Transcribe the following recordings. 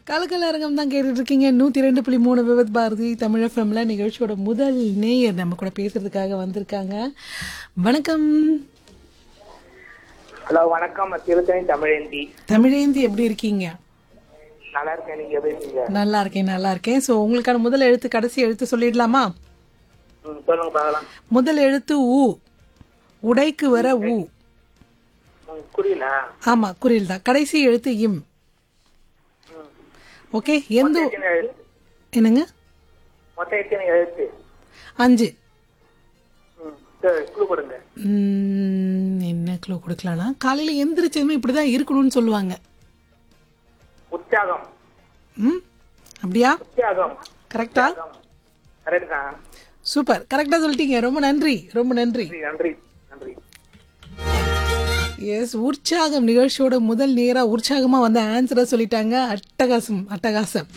கலக்கல் அரங்கம் தான் கேட்டுட்டு இருக்கீங்க நூற்றி ரெண்டு புள்ளி மூணு விவத் பாரதி தமிழ் எஃப்எம்ல நிகழ்ச்சியோட முதல் நேயர் நம்ம கூட பேசுறதுக்காக வந்திருக்காங்க வணக்கம் ஹலோ வணக்கம் திருத்தணி தமிழேந்தி தமிழேந்தி எப்படி இருக்கீங்க நல்லா இருக்கேன் நீங்க எப்படி இருக்கீங்க நல்லா இருக்கேன் நல்லா இருக்கேன் ஸோ உங்களுக்கான முதல் எழுத்து கடைசி எழுத்து சொல்லிடலாமா ம், சொல்லுங்க பார்க்கலாம் முதல் எழுத்து ஊ உடைக்கு வர ஊ ம், புரியல ஆமா குறில் தான் கடைசி எழுத்து இம் ஓகே எந்த எத்தனை எழுத்து என்னங்க மொத்தம் எத்தனை எழுத்து அஞ்சு ம், சரி குழு கொடுங்க ம், என்ன க்ளூ கொடுக்கலாம்னா காலையில் எந்திரிச்சதுமே இப்படி தான் இருக்கணும்னு சொல்லுவாங்க உற்சாகம் ம் அப்படியா உற்சாகம் கரெக்டா கரெக்ட் தான் சூப்பர் கரெக்டாக சொல்லிட்டீங்க ரொம்ப நன்றி ரொம்ப நன்றி நன்றி நன்றி நன்றி எஸ் உற்சாகம் நிகழ்ச்சியோட முதல் நேரா உற்சாகமா வந்த ஆன்சரை சொல்லிட்டாங்க அட்டகாசம் அட்டகாசம்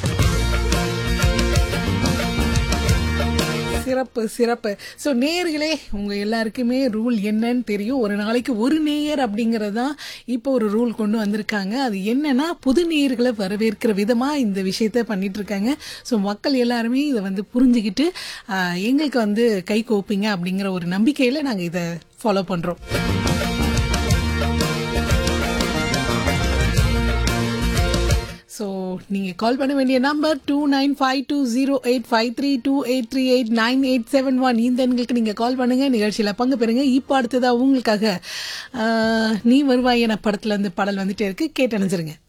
சிறப்பு சிறப்பு ஸோ நேயர்களே உங்கள் எல்லாருக்குமே ரூல் என்னன்னு தெரியும் ஒரு நாளைக்கு ஒரு நேயர் அப்படிங்கிறது தான் இப்போ ஒரு ரூல் கொண்டு வந்திருக்காங்க அது என்னன்னா புது நேயர்களை வரவேற்கிற விதமாக இந்த விஷயத்த பண்ணிட்டு இருக்காங்க ஸோ மக்கள் எல்லாருமே இதை வந்து புரிஞ்சுக்கிட்டு ஆஹ், எங்களுக்கு வந்து கை கோப்பீங்க அப்படிங்கிற ஒரு நம்பிக்கையில் நாங்கள் இதை ஃபாலோ பண்ணுறோம் ஸோ நீங்கள் கால் பண்ண வேண்டிய number two nine five two zero eight five three two eight three eight nine eight seven one இந்த எண்களுக்கு நீங்கள் கால் பண்ணுங்கள் நிகழ்ச்சியில் பங்கு பெறுங்க இப்போ அடுத்ததாக உங்களுக்காக ஆஹ், நீ வருவாய் என படத்துல இருந்து பாடல் வந்துட்டே இருக்கு கேட்டு அணைஞ்சிருங்க